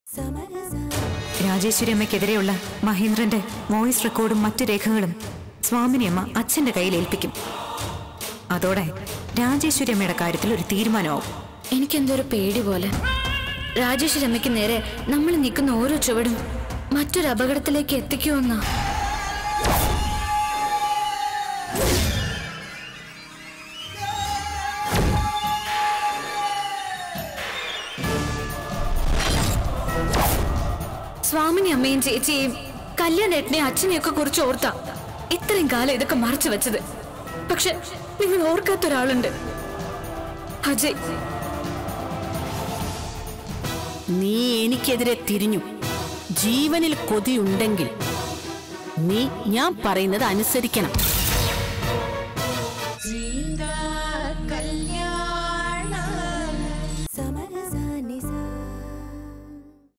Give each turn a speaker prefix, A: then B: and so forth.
A: Rajeshwari അമ്മയ്ക്കെതിരെയുള്ള മഹേന്ദ്രന്റെ voice റെക്കോർഡും മറ്റു രേഖകളും സ്വാമിനി അമ്മ അച്ഛന്റെ കയ്യിൽ ഏൽപ്പിക്കും അതോടെ രാജേശ്വരി അമ്മയുടെ കാര്യത്തിൽ ഒരു തീരുമാനമാവും
B: എനിക്കെന്തോ ഒരു പേടി പോലെ രാജേഷ് രമയ്ക്ക് നേരെ നമ്മൾ നിൽക്കുന്ന ഓരോ ചുവടും മറ്റൊരു അപകടത്തിലേക്ക് എത്തിക്കുമെന്നാ സ്വാമിനി അമ്മയും ചേച്ചിയെയും കല്യാണേട്ടനെയും അച്ഛനെയൊക്കെ കുറിച്ച് ഓർത്താ ഇത്രയും കാലം ഇതൊക്കെ മറച്ചു വെച്ചത് പക്ഷെ നിങ്ങൾ ഓർക്കാത്ത ഒരാളുണ്ട് അജയ്
C: നീ എനിക്കെതിരെ തിരിഞ്ഞു ജീവനിൽ കൊതിയുണ്ടെങ്കിൽ നീ ഞാൻ പറയുന്നത് അനുസരിക്കണം